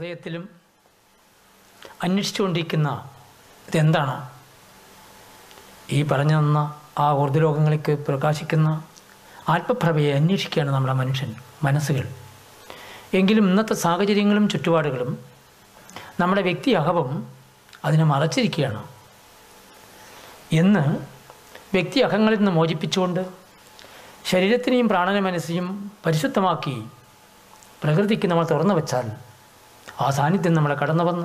ഹൃദയത്തിലും അന്വേഷിച്ചുകൊണ്ടിരിക്കുന്ന ഇതെന്താണ് ഈ പറഞ്ഞു തന്ന ആ ഊർജ്ജലോകങ്ങളിലേക്ക് പ്രകാശിക്കുന്ന ആത്മപ്രഭയെ അന്വേഷിക്കുകയാണ് നമ്മുടെ മനുഷ്യൻ മനസ്സുകൾ എങ്കിലും ഇന്നത്തെ സാഹചര്യങ്ങളും ചുറ്റുപാടുകളും നമ്മുടെ വ്യക്തി അഹവും അതിനെ മറച്ചിരിക്കുകയാണ് എന്ന് വ്യക്തി അഹങ്ങളിൽ നിന്ന് മോചിപ്പിച്ചുകൊണ്ട് ശരീരത്തിനെയും പ്രാണന മനസ്സിനെയും പരിശുദ്ധമാക്കി പ്രകൃതിക്ക് നമ്മൾ തുറന്നു വെച്ചാൽ ആ സാന്നിധ്യം നമ്മളെ കടന്നു വന്ന്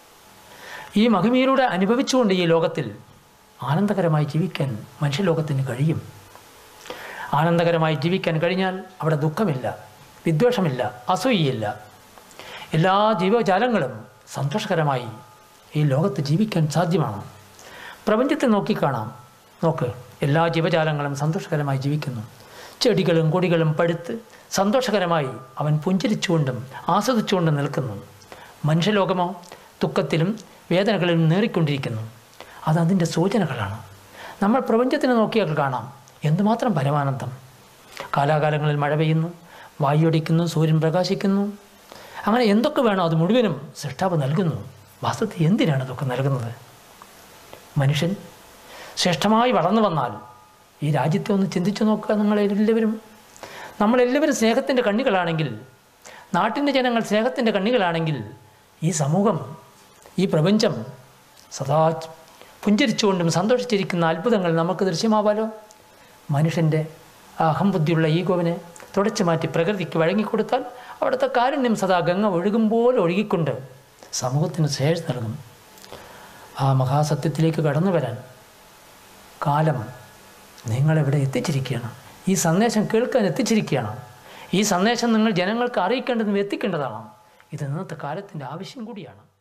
ഈ മഹിമയിലൂടെ അനുഭവിച്ചുകൊണ്ട് ഈ ലോകത്തിൽ ആനന്ദകരമായി ജീവിക്കാൻ മനുഷ്യലോകത്തിന് കഴിയും ആനന്ദകരമായി ജീവിക്കാൻ കഴിഞ്ഞാൽ അവിടെ ദുഃഖമില്ല വിദ്വേഷമില്ല അസൂയയില്ല എല്ലാ ജീവജാലങ്ങളും സന്തോഷകരമായി ഈ ലോകത്ത് ജീവിക്കാൻ സാധ്യമാണ് പ്രപഞ്ചത്തെ നോക്കിക്കാണാം നോക്ക് എല്ലാ ജീവജാലങ്ങളും സന്തോഷകരമായി ജീവിക്കുന്നു ചെടികളും കൊടികളും പഴുത്ത് സന്തോഷകരമായി അവൻ പുഞ്ചിരിച്ചുകൊണ്ടും ആസ്വദിച്ചുകൊണ്ടും നിൽക്കുന്നു മനുഷ്യലോകമോ ദുഃഖത്തിലും വേദനകളിലും നേറിക്കൊണ്ടിരിക്കുന്നു അത് അതിൻ്റെ സൂചനകളാണ് നമ്മൾ പ്രപഞ്ചത്തിനെ നോക്കിയാൽ കാണാം എന്തുമാത്രം പരമാനന്ദം കാലാകാലങ്ങളിൽ മഴ പെയ്യുന്നു വായുടിക്കുന്നു സൂര്യൻ പ്രകാശിക്കുന്നു അങ്ങനെ എന്തൊക്കെ വേണോ അത് മുഴുവനും സൃഷ്ടാവ് നൽകുന്നു വാസ്തവത്തിൽ എന്തിനാണ് ഇതൊക്കെ നൽകുന്നത് മനുഷ്യൻ ശ്രേഷ്ഠമായി വളർന്നു വന്നാൽ ഈ രാജ്യത്തെ ഒന്ന് ചിന്തിച്ചു നോക്കുക നിങ്ങളെല്ലാവരും നമ്മളെല്ലാവരും സ്നേഹത്തിൻ്റെ കണ്ണികളാണെങ്കിൽ നാട്ടിൻ്റെ ജനങ്ങൾ സ്നേഹത്തിൻ്റെ കണ്ണികളാണെങ്കിൽ ഈ സമൂഹം ഈ പ്രപഞ്ചം സദാ പുഞ്ചരിച്ചുകൊണ്ടും സന്തോഷിച്ചിരിക്കുന്ന അത്ഭുതങ്ങൾ നമുക്ക് ദൃശ്യമാവാലോ മനുഷ്യൻ്റെ ആ അഹംബുദ്ധിയുള്ള ഈഗോവിനെ തുടച്ചു മാറ്റി പ്രകൃതിക്ക് വഴങ്ങിക്കൊടുത്താൽ അവിടുത്തെ കാരുണ്യം സദാ ഗംഗ ഒഴുകുമ്പോൾ ഒഴുകിക്കൊണ്ട് സമൂഹത്തിന് ശ്രേഷ്ഠ നൽകും ആ മഹാസത്യത്തിലേക്ക് കടന്നു വരാൻ കാലം നിങ്ങളെവിടെ എത്തിച്ചിരിക്കുകയാണ് ഈ സന്ദേശം കേൾക്കാൻ എത്തിച്ചിരിക്കുകയാണ് ഈ സന്ദേശം നിങ്ങൾ ജനങ്ങൾക്ക് അറിയിക്കേണ്ടതും എത്തിക്കേണ്ടതാണ് ഇത് ഇന്നത്തെ കാലത്തിൻ്റെ ആവശ്യം കൂടിയാണ്